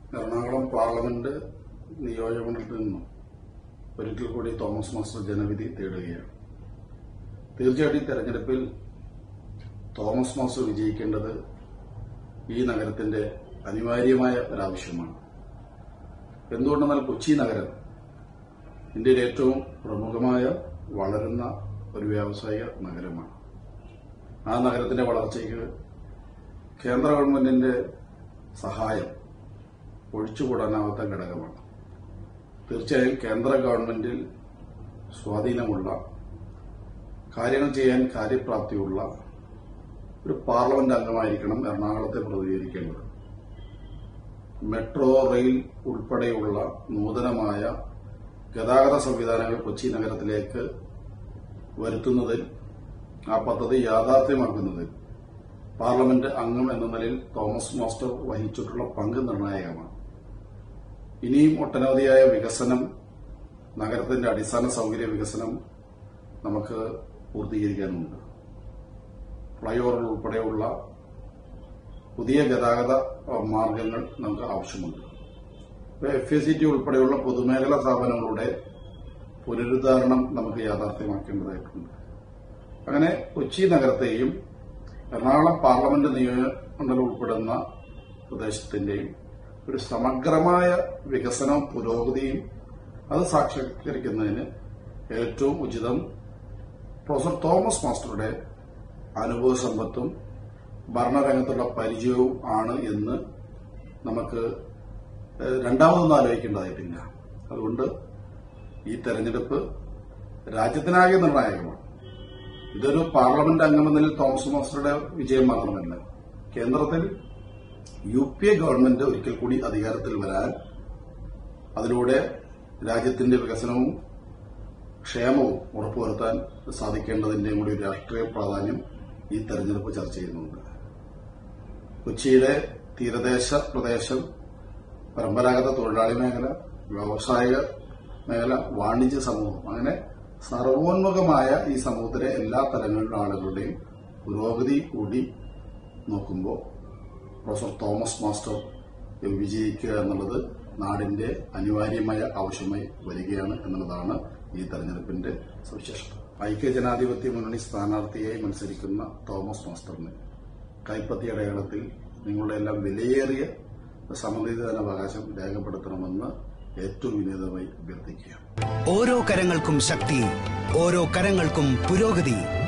Ernakulam parliament നിയോജകമണ്ഡലത്തിൽ നിന്നും ഒരിക്കൽ കൂടി തോമസ് മാസ്റ്റർ ജനവിധി തേടുകയാണ് തീർച്ചയായിട്ടും ഈ തെരഞ്ഞെടുപ്പിൽ തോമസ് മാസ്റ്റർ വിജയിക്കേണ്ടത് ഈ നഗരത്തിന്റെ അനിവാര്യമായ ഒരാവശ്യമാണ് എന്തുകൊണ്ടെന്നാൽ കൊച്ചി നഗരം ഇന്ത്യയിലെ ഏറ്റവും പ്രമുഖമായ വളരുന്ന ഒരു വ്യാവസായിക നഗരമാണ് ആ നഗരത്തിന്റെ വളർച്ചയ്ക്ക് കേന്ദ്ര ഗവൺമെന്റിന്റെ സഹായം ഒഴിച്ചുകൂടാനാവാത്ത ഘടകമാണ് തീർച്ചയായും കേന്ദ്ര ഗവൺമെന്റിൽ സ്വാധീനമുള്ള കാര്യങ്ങൾ ചെയ്യാൻ കാര്യപ്രാപ്തിയുള്ള ഒരു പാർലമെന്റ് അംഗമായിരിക്കണം എറണാകുളത്തെ പ്രതിനിധീകരിക്കേണ്ടത് മെട്രോ റെയിൽ ഉൾപ്പെടെയുള്ള നൂതനമായ ഗതാഗത സംവിധാനങ്ങൾ കൊച്ചി നഗരത്തിലേക്ക് വരുത്തുന്നതിൽ ആ പദ്ധതി യാഥാർത്ഥ്യമാക്കുന്നതിൽ പാർലമെന്റ് അംഗം എന്ന നിലയിൽ തോമസ് മാസ്റ്റർ വഹിച്ചിട്ടുള്ള പങ്ക് നിർണായകമാണ് ഇനിയും ഒട്ടനവധിയായ വികസനം നഗരത്തിന്റെ അടിസ്ഥാന സൗകര്യ വികസനം നമുക്ക് പൂർത്തീകരിക്കാനുണ്ട് ഫ്ലൈ ഓവർ ഉൾപ്പെടെയുള്ള പുതിയ ഗതാഗത അഹ്, മാർഗങ്ങൾ നമുക്ക് ആവശ്യമുണ്ട് എഫ് എ സി ടി ഉൾപ്പെടെയുള്ള പൊതുമേഖലാ സ്ഥാപനങ്ങളുടെ പുനരുദ്ധാരണം നമുക്ക് യാഥാർത്ഥ്യമാക്കേണ്ടതായിട്ടുണ്ട് അങ്ങനെ കൊച്ചി നഗരത്തെയും എറണാകുളം പാർലമെന്റ് നിയോജകമണ്ഡലം ഉൾപ്പെടുന്ന പ്രദേശത്തിന്റെയും ഒരു സമഗ്രമായ വികസനവും പുരോഗതിയും അത് സാക്ഷാത്കരിക്കുന്നതിന് ഏറ്റവും ഉചിതം പ്രൊഫസർ തോമസ് മാസ്റ്ററുടെ അനുഭവ സമ്പത്തും ഭരണരംഗത്തുള്ള പരിചയവും ആണ് എന്ന് നമുക്ക് ഏഹ്, രണ്ടാമതൊന്നും ആലോചിക്കേണ്ടതായിട്ടില്ല അതുകൊണ്ട് ഈ തെരഞ്ഞെടുപ്പ് രാജ്യത്തിനാകെ നിർണായകമാണ് ഇതൊരു പാർലമെന്റ് അംഗമെന്ന നിലയിൽ തോമസ് മാസ്റ്ററുടെ വിജയം മാത്രമല്ല കേന്ദ്രത്തിൽ യു പി എ ഗവൺമെന്റ് ഒരിക്കൽ കൂടി അധികാരത്തിൽ വരാൻ അതിലൂടെ രാജ്യത്തിന്റെ വികസനവും ക്ഷേമവും ഉറപ്പുവരുത്താൻ സാധിക്കേണ്ടതിന്റെയും കൂടി ഒരു രാഷ്ട്രീയ പ്രാധാന്യം ഈ തെരഞ്ഞെടുപ്പ് ചർച്ച ചെയ്യുന്നുണ്ട് കൊച്ചിയിലെ തീരദേശ പ്രദേശം പരമ്പരാഗത തൊഴിലാളി മേഖല വ്യാവസായിക മേഖല വാണിജ്യ സമൂഹം അങ്ങനെ സർവോന്മുഖമായ ഈ സമൂഹത്തിലെ എല്ലാ തലങ്ങളിലുള്ള ആളുകളുടെയും പുരോഗതി കൂടി നോക്കുമ്പോൾ പ്രൊഫസർ തോമസ് മാസ്റ്റർ വിജയിക്കുക എന്നുള്ളത് നാടിന്റെ അനിവാര്യമായ ആവശ്യമായി വരികയാണ് എന്നുള്ളതാണ് ഈ തെരഞ്ഞെടുപ്പിന്റെ സവിശേഷത ഐക്യജനാധിപത്യ മുന്നണി സ്ഥാനാർത്ഥിയായി മത്സരിക്കുന്ന തോമസ് മാസ്റ്ററിന് കൈപ്പത്തി അടയാളത്തിൽ നിങ്ങളുടെ എല്ലാം വിലയേറിയ സമ്മതിദാനാവകാശം രേഖപ്പെടുത്തണമെന്ന് ഏറ്റവും വിനീതമായി അഭ്യർത്ഥിക്കുകയാണ് ഓരോ കരങ്ങൾക്കും ശക്തി ഓരോ കരങ്ങൾക്കും പുരോഗതി